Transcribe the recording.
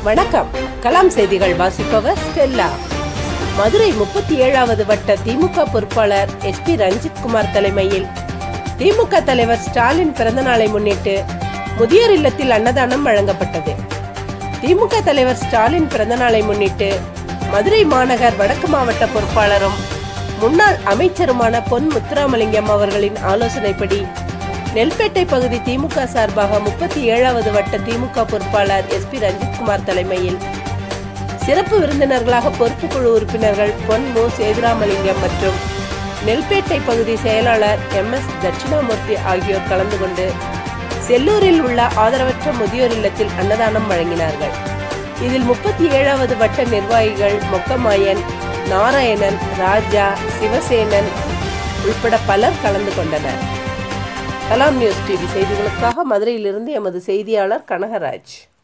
வணக்கம் கலாம் செய்திகள் வாசிப்பவர் ஸ்டெல்லா மதுரை முப்பத்தி ஏழாவது வட்ட திமுக பொறுப்பாளர் எஸ் பி ரஞ்சித் குமார் தலைமையில் திமுக தலைவர் ஸ்டாலின் பிறந்த நாளை முன்னிட்டு முதியோர் இல்லத்தில் அன்னதானம் வழங்கப்பட்டது திமுக தலைவர் ஸ்டாலின் பிறந்த நாளை முன்னிட்டு மதுரை மாநகர் வடக்கு மாவட்ட பொறுப்பாளரும் முன்னாள் அமைச்சருமான பொன் முத்துராமலிங்கம் அவர்களின் ஆலோசனைப்படி நெல்பேட்டை பகுதி திமுக சார்பாக முப்பத்தி ஏழாவது வட்ட திமுக பொறுப்பாளர் எஸ் பி ரஞ்சித்குமார் தலைமையில் சிறப்பு விருந்தினர்களாக பொறுப்புக்குழு உறுப்பினர்கள் பொன் மு சேதுராமலிங்கம் மற்றும் நெல்பேட்டை பகுதி செயலாளர் எம் எஸ் தட்சிணாமூர்த்தி ஆகியோர் கலந்து கொண்டு செல்லூரில் உள்ள ஆதரவற்ற முதியோர் இல்லத்தில் அன்னதானம் வழங்கினார்கள் இதில் முப்பத்தி ஏழாவது வட்ட நிர்வாகிகள் மொக்கமாயன் நாராயணன் ராஜா சிவசேனன் உள்பட பலர் கலந்து கொண்டனர் கலாம் நியூஸ் டிவி செய்திகளுக்காக மதுரையிலிருந்து எமது செய்தியாளர் கனகராஜ்